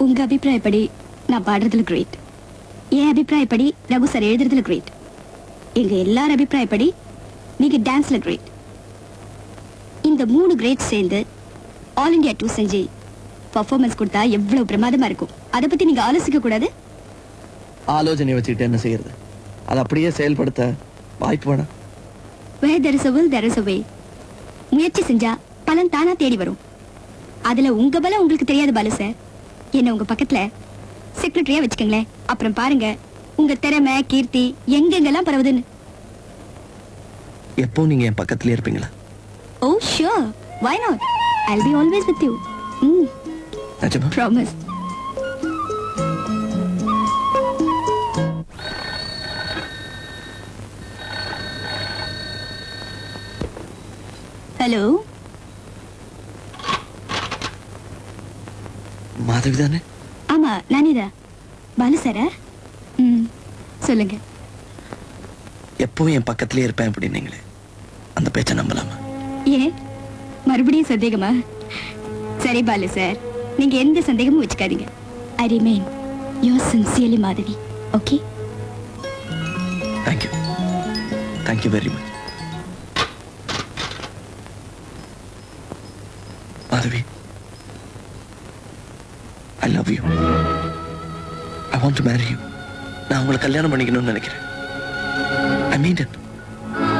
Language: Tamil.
உங்க அபிப்பிராயப்படி நான் பாடுறதுல கிரேட் என் அபிப்பிராயப்படி ரகு சார் எழுதுறதுல கிரேட் எங்க எல்லார் அபிப்பிராயப்படி நீங்க டான்ஸ்ல கிரேட் இந்த மூணு கிரேட் சேர்ந்து ஆல் இந்தியா டூ செஞ்சு பர்ஃபார்மன்ஸ் கொடுத்தா எவ்வளவு பிரமாதமா இருக்கும் அதை பத்தி நீங்க ஆலோசிக்க கூடாது ஆலோசனை வச்சுக்கிட்டு என்ன செய்யறது அதை அப்படியே செயல்படுத்த வாய்ப்பு வேணாம் where there is a will there is a way முயற்சி செஞ்சா பலன் தானா தேடி வரும் அதுல உங்க பலம் உங்களுக்கு தெரியாது பாலு சார் என்ன உங்க பக்கத்துல செக்ரட்டரியா வச்சுக்கோங்களேன் அப்புறம் பாருங்க உங்க திறமை கீர்த்தி எங்கெங்கெல்லாம் பரவுதுன்னு எப்போ நீங்க என் பக்கத்துலயே இருப்பீங்களா oh sure why not I'll be always with you hmm நிஜமா ப்ராமிஸ் ஹலோ மாதவி தானே ஆமா நானிதா பாலு சாரா ம் சொல்லுங்க எப்பவும் என் பக்கத்துலயே இருப்பேன் அப்படின்னீங்களே அந்த பேச்சை நம்பலாமா ஏன் மறுபடியும் சந்தேகமா சரி பாலு சார் நீங்க எந்த சந்தேகமும் வச்சுக்காதீங்க I remain your sincerely Madhavi okay thank you thank you very much Madhavi I love you I want to marry you நான் உங்களை கல்யாணம் பண்ணிக்கணும்னு நினைக்கிறேன் ஐ மீன் இட்